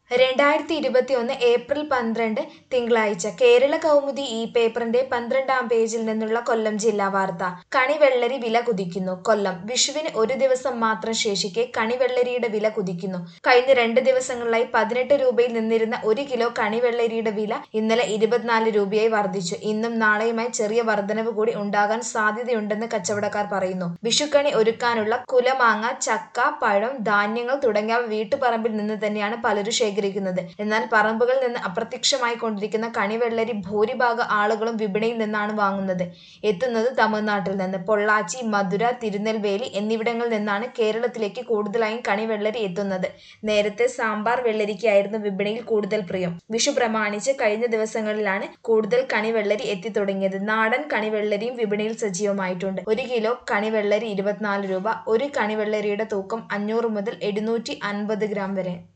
രണ്ടായിരത്തി ഇരുപത്തിയൊന്ന് ഏപ്രിൽ പന്ത്രണ്ട് തിങ്കളാഴ്ച കേരള കൗമുദി ഈ പേപ്പറിന്റെ പന്ത്രണ്ടാം പേജിൽ നിന്നുള്ള കൊല്ലം ജില്ലാ വാർത്ത കണിവെള്ളരി വില കുതിക്കുന്നു കൊല്ലം വിഷുവിന് ഒരു ദിവസം മാത്രം ശേഷിക്കെ കണിവെള്ളരിയുടെ വില കുതിക്കുന്നു കഴിഞ്ഞ രണ്ട് ദിവസങ്ങളിലായി പതിനെട്ട് രൂപയിൽ നിന്നിരുന്ന ഒരു കിലോ കണിവെള്ളരിയുടെ വില ഇന്നലെ ഇരുപത്തിനാല് രൂപയായി വർദ്ധിച്ചു ഇന്നും നാളെയുമായി ചെറിയ വർധനവ് കൂടി ഉണ്ടാകാൻ സാധ്യതയുണ്ടെന്ന് കച്ചവടക്കാർ പറയുന്നു വിഷുക്കണി ഒരുക്കാനുള്ള കുലമാങ്ങ ചക്ക പഴം ധാന്യങ്ങൾ തുടങ്ങിയവ വീട്ടുപറമ്പിൽ നിന്ന് തന്നെയാണ് പലരും ശേഖരിക്കുന്നത് എന്നാൽ പറമ്പുകളിൽ നിന്ന് അപ്രത്യക്ഷമായി കൊണ്ടിരിക്കുന്ന കണിവെള്ളരി ഭൂരിഭാഗ ആളുകളും വിപണിയിൽ നിന്നാണ് വാങ്ങുന്നത് എത്തുന്നത് തമിഴ്നാട്ടിൽ നിന്ന് പൊള്ളാച്ചി മധുര തിരുനെൽവേലി എന്നിവിടങ്ങളിൽ നിന്നാണ് കേരളത്തിലേക്ക് കൂടുതലായും കണിവെള്ളരി എത്തുന്നത് നേരത്തെ സാമ്പാർ വെള്ളരിക്കായിരുന്നു വിപണിയിൽ കൂടുതൽ പ്രിയം വിഷു പ്രമാണിച്ച് കഴിഞ്ഞ ദിവസങ്ങളിലാണ് കൂടുതൽ കണിവെള്ളരി എത്തിത്തുടങ്ങിയത് നാടൻ കണിവെള്ളരിയും വിപണിയിൽ സജീവമായിട്ടുണ്ട് ഒരു കിലോ കണിവെള്ളരി ഇരുപത്തിനാല് രൂപ ഒരു കണിവെള്ളരിയുടെ തൂക്കം അഞ്ഞൂറ് മുതൽ എഴുന്നൂറ്റി അൻപത് ഗ്രാം വരെ